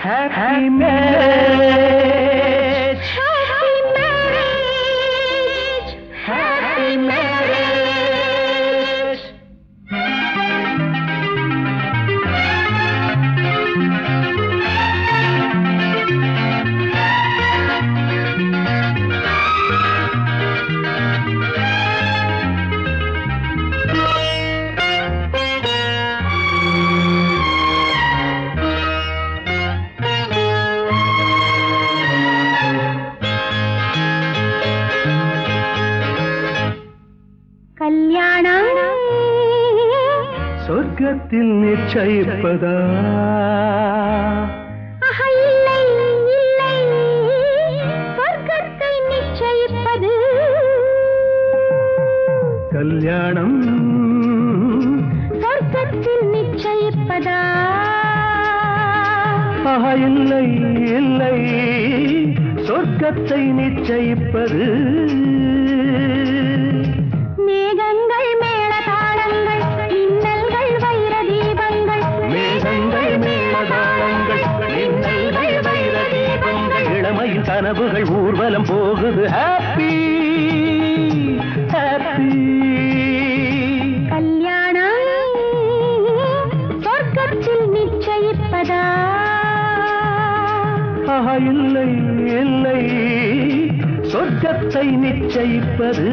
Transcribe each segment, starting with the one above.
happy marriage. Happy marriage. Happy marriage. கல்யாணம் சொர்க்கத்தில் நிச்சயிப்பதா ஆஹா, இல்லை இல்லை சொர்க்கத்தை நிச்சயிப்பது கல்யாணம் சொர்க்கத்தில் நிச்சயிப்பதா ஆஹா, இல்லை இல்லை சொர்க்கத்தை நிச்சயிப்பது மேகங்கள் மேளதாளங்கள் இன்னல்கள் வைர தீபங்கள் மேகங்கள் மேலதாளங்கள் மின்னல்கள் வைர தீபங்கள் இளமையின் கனவுகள் ஊர்வலம் போகுது ஹாப்பி ஹாப்பி கல்யாணம் சொர்க்கத்தில் நிச்சயிப்பதா ஆஹா, இல்லை இல்லை சொர்க்கத்தை நிச்சயிப்பது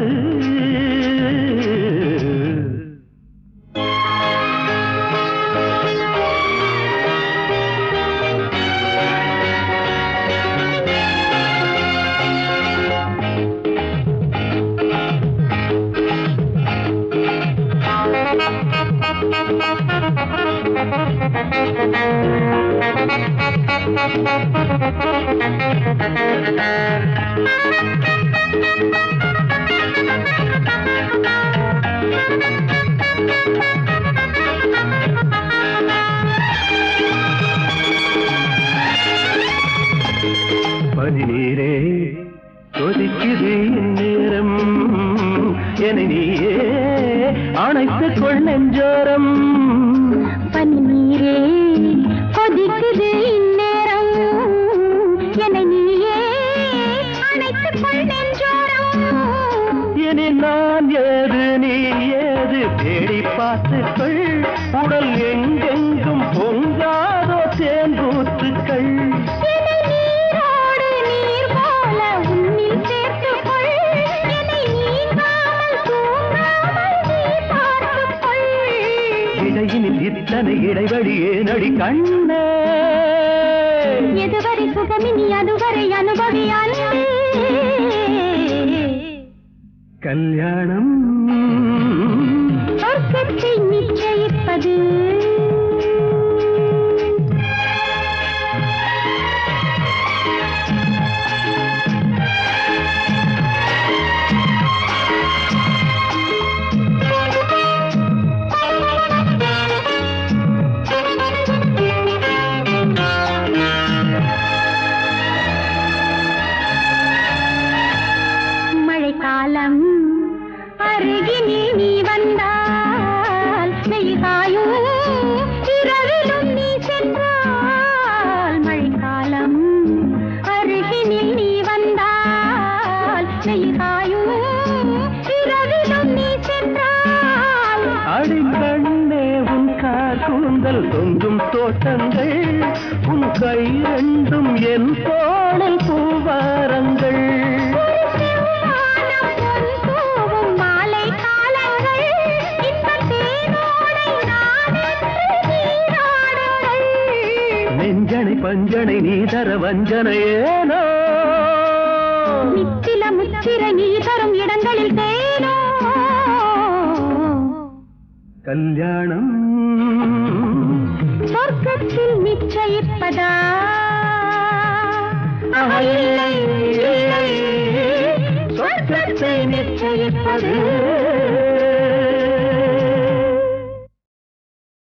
பனி நீரே கொதிக்குது நேரம் என நீயே அணைத்துக் கொள் நெஞ்சோரம் பனி நீரே கொதிக்குது இந்நேரம் என நீயே அணைத்துக் கொள் நெஞ்சோரம் இனி நான் ஏது நீ ஏது தேடி பார்த்துக்கள் உடல் எங்கெங்கும் பொங்காதோ தேன்பூத்துக்கள் என்னை நீரோடு நீர் போல உன்னில் சேர்த்துக் கொள். என்னை நீங்காமல் தூங்காமல் நீ பார்த்துக் கொள். இடையினில் இத்தனை இடைவெளி ஏனடி கண்ணே எதுவரை சுகமினி அதுவரை அனுபவி அன்பே. கல்யாணம் சொர்க்கத்தை நிச்சயிப்பது மழைக்காலம் அருகினில் நீ வந்தால் வெயில் காயும் இரவிலும் நீ சென்றால் மழைக்காலம் அருகினில் நீ வந்தால் வெயில் காயும் இரவிலும் நீ சென்றால் அடி கண்ணே உன் கூந்தல் தொங்கும் தோட்டங்கள் உன் கை ரெண்டும் என் தோளில் பூவாரங்கள் ஒரு செவ்வானம் பொன் தூவும் மாலை காலங்கள் இன்பத் தேனோடை நாடென்று நீராடுங்கள். நெஞ்சனை பஞ்சனை நீ தர வஞ்சனை ஏனோ நித்தில முத்திர நீ தரும் இடங்களில் தேனோ கல்யாணம் சொர்க்கத்தில் நிச்சயிப்பதா ஆஹா, இல்லை, இல்லை, சொர்க்கத்தை நிச்சயிப்பது